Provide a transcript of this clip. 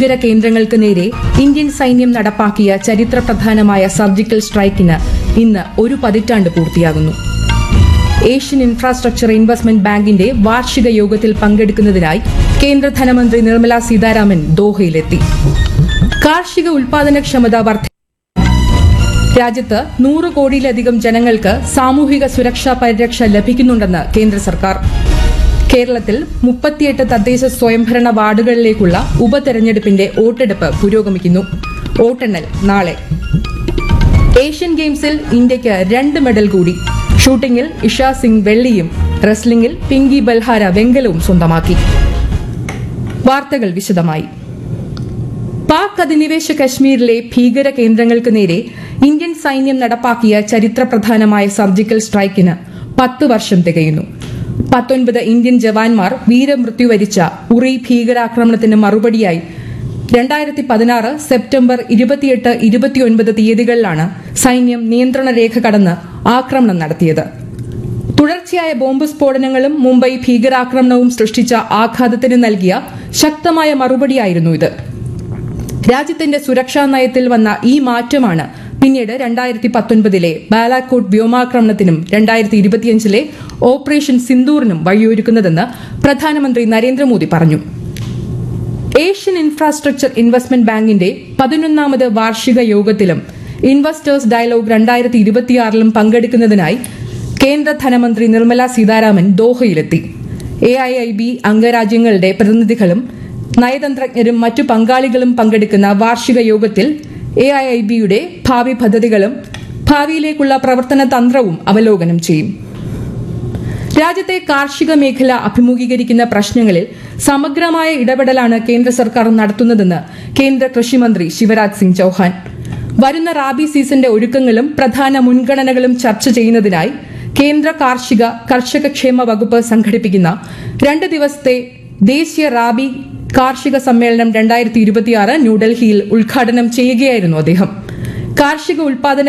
ഭീകര കേന്ദ്രങ്ങൾക്ക് നേരെ ഇന്ത്യൻ സൈന്യം നടപ്പാക്കിയ ചരിത്രപ്രധാനമായ സർജിക്കൽ സ്ട്രൈക്കിന് ഇന്ന് ഒരു പതിറ്റാണ്ട് പൂർത്തിയാകുന്നു ഏഷ്യൻ ഇൻഫ്രാസ്ട്രക്ചർ ഇൻവെസ്റ്റ്മെന്റ് ബാങ്കിന്റെ വാർഷിക യോഗത്തിൽ പങ്കെടുക്കുന്നതിനായി കേന്ദ്ര ധനമന്ത്രി നിർമ്മല സീതാരാമൻ ദോഹയിലെത്തി കാർഷിക ഉൽപാദനക്ഷമത വർദ്ധ രാജ്യത്ത് നൂറ് കോടിയിലധികം ജനങ്ങൾക്ക് സാമൂഹിക സുരക്ഷാ പരിരക്ഷ ലഭിക്കുന്നുണ്ടെന്ന് കേന്ദ്ര സർക്കാർ കേരളത്തിൽ മുപ്പത്തിയെട്ട് തദ്ദേശ സ്വയംഭരണ വാർഡുകളിലേക്കുള്ള ഉപതെരഞ്ഞെടുപ്പിന്റെ വോട്ടെടുപ്പ് പുരോഗമിക്കുന്നു വോട്ടെണ്ണൽ നാളെ ഏഷ്യൻ ഗെയിംസിൽ ഇന്ത്യയ്ക്ക് രണ്ട് മെഡൽ കൂടി ഷൂട്ടിംഗിൽ ഇഷ സിംഗ് വെള്ളിയും റെസ്ലിംഗിൽ പിങ്കി ബൽഹാര വെങ്കലവും സ്വന്തമാക്കി വാർത്തകൾ വിശദമായി പാക് അധിനിവേശ കശ്മീരിലെ ഭീകര കേന്ദ്രങ്ങൾക്ക് നേരെ ഇന്ത്യൻ സൈന്യം നടപ്പാക്കിയ ചരിത്രപ്രധാനമായ സർജിക്കൽ സ്ട്രൈക്കിന് പത്ത് വർഷം തികയുന്നു പത്തൊൻപത് ഇന്ത്യൻ ജവാന്മാർ വീരമൃത്യു വരിച്ച ഉറി ഭീകരാക്രമണത്തിന് മറുപടിയായി രണ്ടായിരത്തി പതിനാറ് സെപ്റ്റംബർ ഇരുപത്തിയെട്ട് ഇരുപത്തിയൊൻപത് തീയതികളിലാണ് സൈന്യം നിയന്ത്രണ രേഖ കടന്ന് ആക്രമണം നടത്തിയത് തുടർച്ചയായ ബോംബ് സ്ഫോടനങ്ങളും മുംബൈ ഭീകരാക്രമണവും സൃഷ്ടിച്ച ആഘാതത്തിന് നൽകിയ ശക്തമായ മറുപടിയായിരുന്നു ഇത് രാജ്യത്തിന്റെ സുരക്ഷാ നയത്തിൽ വന്ന ഈ മാറ്റമാണ് പിന്നീട് രണ്ടായിരത്തി പത്തൊൻപതിലെ ബാലാക്കോട്ട് വ്യോമാക്രമണത്തിനും രണ്ടായിരത്തി ഇരുപത്തിയഞ്ചിലെ ഓപ്പറേഷൻ സിന്ദൂറിനും വഴിയൊരുക്കുന്നതെന്ന് പ്രധാനമന്ത്രി നരേന്ദ്രമോദി പറഞ്ഞു ഏഷ്യൻ ഇൻഫ്രാസ്ട്രക്ചർ ഇൻവെസ്റ്റ്മെന്റ് ബാങ്കിന്റെ പതിനൊന്നാമത് വാർഷിക യോഗത്തിലും ഇൻവെസ്റ്റേഴ്സ് ഡയലോഗ് രണ്ടായിരത്തി ഇരുപത്തിയാറിലും പങ്കെടുക്കുന്നതിനായി കേന്ദ്ര ധനമന്ത്രി നിർമ്മല സീതാരാമൻ ദോഹയിലെത്തി എ ഐ ഐ ബി അംഗരാജ്യങ്ങളുടെ പ്രതിനിധികളും നയതന്ത്രജ്ഞരും മറ്റു പങ്കാളികളും പങ്കെടുക്കുന്ന വാർഷിക യോഗത്തിൽ എ ഐ ഐ ബിയുടെ ഭാവി പദ്ധതികളും ഭാവിയിലേക്കുള്ള പ്രവർത്തന തന്ത്രവും അവലോകനം ചെയ്യും രാജ്യത്തെ കാർഷിക മേഖല അഭിമുഖീകരിക്കുന്ന പ്രശ്നങ്ങളിൽ സമഗ്രമായ ഇടപെടലാണ് കേന്ദ്ര സർക്കാർ നടത്തുന്നതെന്ന് കേന്ദ്ര കൃഷിമന്ത്രി ശിവരാജ് സിംഗ് ചൌഹാൻ വരുന്ന റാബി സീസന്റെ ഒരുക്കങ്ങളും പ്രധാന മുൻഗണനകളും ചർച്ച ചെയ്യുന്നതിനായി കേന്ദ്ര കാർഷിക കർഷക ക്ഷേമ വകുപ്പ് സംഘടിപ്പിക്കുന്ന രണ്ട് ദിവസത്തെ ദേശീയ റാബി കാർഷിക സമ്മേളനം രണ്ടായിരത്തി ഇരുപത്തിയാറ് ന്യൂഡൽഹിയിൽ ഉദ്ഘാടനം ചെയ്യുകയായിരുന്നു അദ്ദേഹം കാർഷിക ഉൽപാദന